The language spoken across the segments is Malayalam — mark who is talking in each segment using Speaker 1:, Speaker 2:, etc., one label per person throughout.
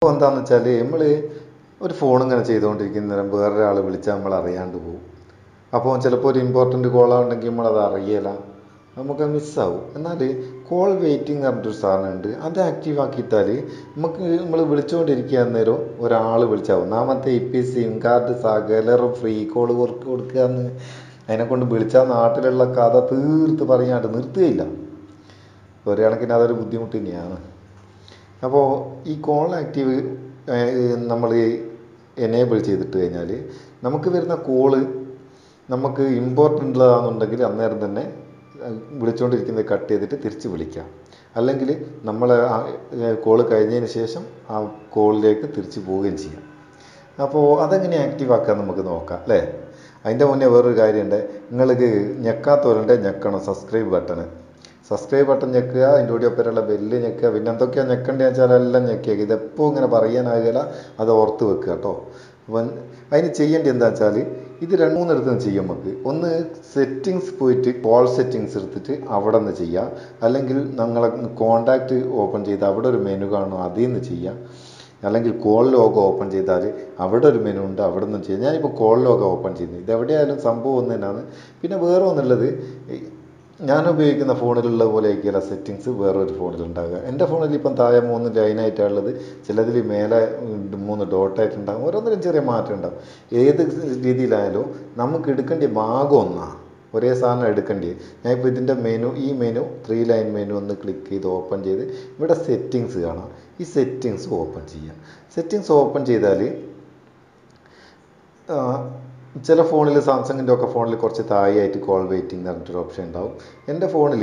Speaker 1: സംഭവം എന്താണെന്ന് വെച്ചാൽ നമ്മൾ ഒരു ഫോൺ ഇങ്ങനെ ചെയ്തുകൊണ്ടിരിക്കുന്ന നേരം വേറൊരാൾ വിളിച്ചാൽ നമ്മൾ അറിയാണ്ട് പോകും അപ്പോൾ ചിലപ്പോൾ ഒരു ഇമ്പോർട്ടൻറ്റ് കോളാണെങ്കിൽ നമ്മളത് അറിയില്ല നമുക്ക് മിസ്സാവും എന്നാൽ കോൾ വെയിറ്റിംഗ് പറഞ്ഞിട്ടൊരു സാധനമുണ്ട് അത് ആക്റ്റീവ് ആക്കിയിട്ടാൽ നമുക്ക് നമ്മൾ വിളിച്ചുകൊണ്ടിരിക്കുക അന്നേരം ഒരാൾ വിളിച്ചാൽ ഒന്നാമത്തെ ഇ പി സിം കാർഡ് സകലറും ഫ്രീ കോൾ വർക്ക് കൊടുക്കുക എന്ന് അതിനെ കൊണ്ട് വിളിച്ചാൽ നാട്ടിലുള്ള കഥ തീർത്ത് പറയാണ്ട് നിർത്തുകയില്ല ഒരു കണക്കിന് അതൊരു ബുദ്ധിമുട്ട് തന്നെയാണ് അപ്പോൾ ഈ കോൾ ആക്റ്റീവ് നമ്മൾ എനേബിൾ ചെയ്തിട്ട് കഴിഞ്ഞാൽ നമുക്ക് വരുന്ന കോള് നമുക്ക് ഇമ്പോർട്ടൻ്റ് ഉള്ളതാണെന്നുണ്ടെങ്കിൽ അന്നേരം തന്നെ വിളിച്ചുകൊണ്ടിരിക്കുന്നത് കട്ട് ചെയ്തിട്ട് തിരിച്ച് വിളിക്കാം അല്ലെങ്കിൽ നമ്മൾ കോള് കഴിഞ്ഞതിന് ശേഷം ആ കോളിലേക്ക് തിരിച്ച് പോവുകയും ചെയ്യാം അപ്പോൾ അതെങ്ങനെ ആക്റ്റീവ് ആക്കാൻ നമുക്ക് നോക്കാം അല്ലേ അതിൻ്റെ മുന്നേ വേറൊരു കാര്യമുണ്ട് നിങ്ങൾക്ക് ഞെക്കാത്തവരുണ്ട് ഞെക്കണം സബ്സ്ക്രൈബ് ബട്ടണ് സബ്സ്ക്രൈബ് ബട്ടൺ ഞെക്കുക അതിൻ്റെ കൂടെ ഒപ്പരമുള്ള ബെല്ല് ഞെക്കുക പിന്നെ എന്തൊക്കെയാണ് ഞെക്കേണ്ടതെന്ന് വെച്ചാൽ എല്ലാം ഞെക്കിയേക്കുക ഇതെപ്പോൾ ഇങ്ങനെ പറയാനാകില്ല അത് ഓർത്ത് വെക്കുക കേട്ടോ അപ്പം അതിന് ചെയ്യേണ്ടത് എന്താ വെച്ചാൽ ഇത് രണ്ട് മൂന്നിടത്ത് നിന്ന് ചെയ്യാം നമുക്ക് ഒന്ന് സെറ്റിങ്സ് പോയിട്ട് കോൾ സെറ്റിങ്സ് എടുത്തിട്ട് അവിടെ നിന്ന് ചെയ്യാം അല്ലെങ്കിൽ നമ്മളെ കോണ്ടാക്റ്റ് ഓപ്പൺ ചെയ്ത് അവിടെ ഒരു മെനു കാണും അതിൽ നിന്ന് ചെയ്യാം അല്ലെങ്കിൽ കോൾ ലോഗോ ഓപ്പൺ ചെയ്താൽ അവിടെ ഒരു മെനു ഉണ്ട് അവിടെ നിന്നും ചെയ്യാം ഞാനിപ്പോൾ കോൾ ലോഗോ ഓപ്പൺ ചെയ്യുന്നത് ഇത് എവിടെയായാലും സംഭവം ഒന്ന് തന്നെയാണ് പിന്നെ വേറെ ഒന്നുള്ളത് ഞാൻ ഉപയോഗിക്കുന്ന ഫോണിലുള്ള പോലെ ആയിരിക്കില്ല സെറ്റിങ്സ് വേറൊരു ഫോണിൽ ഉണ്ടാകുക എൻ്റെ ഫോണിൽ ഇപ്പം താഴെ മൂന്ന് ലൈനായിട്ടാണ് ഉള്ളത് ചിലതിൽ മേലെ മൂന്ന് ഡോട്ടായിട്ടുണ്ടാകും ഓരോന്നിലും ചെറിയ മാറ്റം ഉണ്ടാകും ഏത് രീതിയിലായാലും നമുക്ക് എടുക്കേണ്ട ഭാഗം ഒന്നാണ് ഒരേ സാധനം എടുക്കേണ്ടി ഞാനിപ്പോൾ ഇതിൻ്റെ മെനു ഈ മെനു ത്രീ ലൈൻ മെനു ഒന്ന് ക്ലിക്ക് ചെയ്ത് ഓപ്പൺ ചെയ്ത് ഇവിടെ സെറ്റിങ്സ് കാണാം ഈ സെറ്റിങ്സ് ഓപ്പൺ ചെയ്യാം സെറ്റിങ്സ് ഓപ്പൺ ചെയ്താൽ ചില ഫോണിൽ സാംസങ്ങിൻ്റെ ഒക്കെ ഫോണിൽ കുറച്ച് താഴെയായിട്ട് കോൾ വെയിറ്റിംഗ് എന്ന് പറഞ്ഞിട്ടൊരു ഓപ്ഷൻ ഉണ്ടാവും എൻ്റെ ഫോണിൽ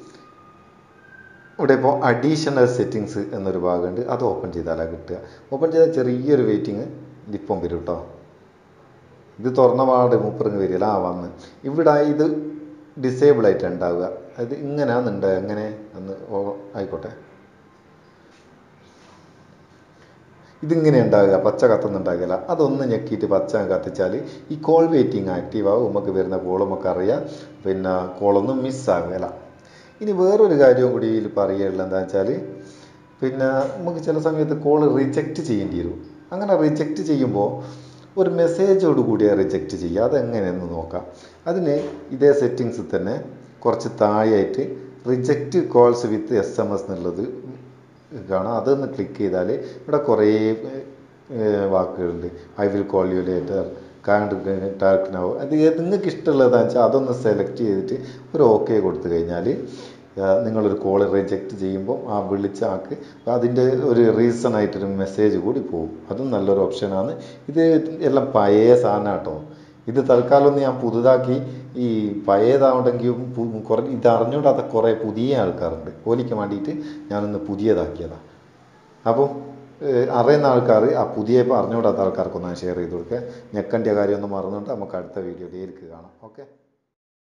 Speaker 1: ഇവിടെ ഇപ്പോൾ അഡീഷണൽ സെറ്റിങ്സ് എന്നൊരു ഭാഗമുണ്ട് അത് ഓപ്പൺ ചെയ്താലാണ് കിട്ടുക ഓപ്പൺ ചെയ്താൽ ചെറിയൊരു വെയിറ്റിംഗ് ഇപ്പം വരും കേട്ടോ ഇത് തുറന്ന പാട് മൂപ്പറിങ് വരില്ല ആ വന്ന് ഇവിടെ ഇത് ഡിസേബിൾ ആയിട്ട് ഉണ്ടാവുക അത് ഇങ്ങനെയാണെന്നുണ്ട് എങ്ങനെ എന്ന് ഓ ആയിക്കോട്ടെ ഇതിങ്ങനെ ഉണ്ടാവുക പച്ച കത്തുന്നുണ്ടാകില്ല അതൊന്ന് ഞെക്കിയിട്ട് പച്ച കത്തിച്ചാൽ ഈ കോൾ വെയിറ്റിംഗ് ആക്റ്റീവ് ആവും നമുക്ക് വരുന്ന കോൾ നമുക്ക് അറിയാം പിന്നെ കോളൊന്നും മിസ്സാകില്ല ഇനി വേറൊരു കാര്യവും കൂടി ഇതിൽ പറയുകയുള്ളത് എന്താ വെച്ചാൽ പിന്നെ നമുക്ക് ചില സമയത്ത് കോൾ റിജക്റ്റ് ചെയ്യേണ്ടി വരും അങ്ങനെ റിജക്റ്റ് ചെയ്യുമ്പോൾ ഒരു മെസ്സേജോട് കൂടിയാണ് റിജക്റ്റ് ചെയ്യുക അതെങ്ങനെയെന്ന് നോക്കാം അതിന് ഇതേ സെറ്റിങ്സിൽ തന്നെ കുറച്ച് താഴെയായിട്ട് reject calls with S M S എന്നുള്ളത് കാണാം അതൊന്ന് ക്ലിക്ക് ചെയ്താൽ ഇവിടെ കുറേ വാക്കുകളുണ്ട് I will call you later can't talk now അത് നിങ്ങൾക്ക് ഇഷ്ടമുള്ളതാണെന്ന് വെച്ചാൽ അതൊന്ന് സെലക്ട് ചെയ്തിട്ട് ഒരു ഓക്കെ കൊടുത്തു കഴിഞ്ഞാൽ നിങ്ങളൊരു കോൾ റിജക്റ്റ് ചെയ്യുമ്പോൾ ആ വിളിച്ച ആൾക്ക് അതിൻ്റെ ഒരു റീസൺ ആയിട്ടൊരു മെസ്സേജ് കൂടി പോകും അതും നല്ലൊരു ഓപ്ഷനാണ് ഇത് എല്ലാം പഴയ സാധനം കേട്ടോ ഇത് തൽക്കാലം ഒന്ന് ഞാൻ പുതുതാക്കി ഈ പഴയതാവണ്ടെങ്കിൽ കുറേ ഇത് അറിഞ്ഞുകൂടാത്ത കുറേ പുതിയ ആൾക്കാരുണ്ട് ഓലിക്ക് വേണ്ടിയിട്ട് ഞാനൊന്ന് പുതിയതാക്കിയതാണ് അപ്പം അറിയുന്ന ആൾക്കാർ ആ പുതിയ അറിഞ്ഞുകൂടാത്ത ആൾക്കാർക്കൊന്ന് ഷെയർ ചെയ്ത് കൊടുക്കുക ഞെക്കേണ്ട കാര്യമൊന്നും മറന്നുകൊണ്ട് നമുക്ക് അടുത്ത വീഡിയോയിലേക്ക് കാണാം ഓക്കെ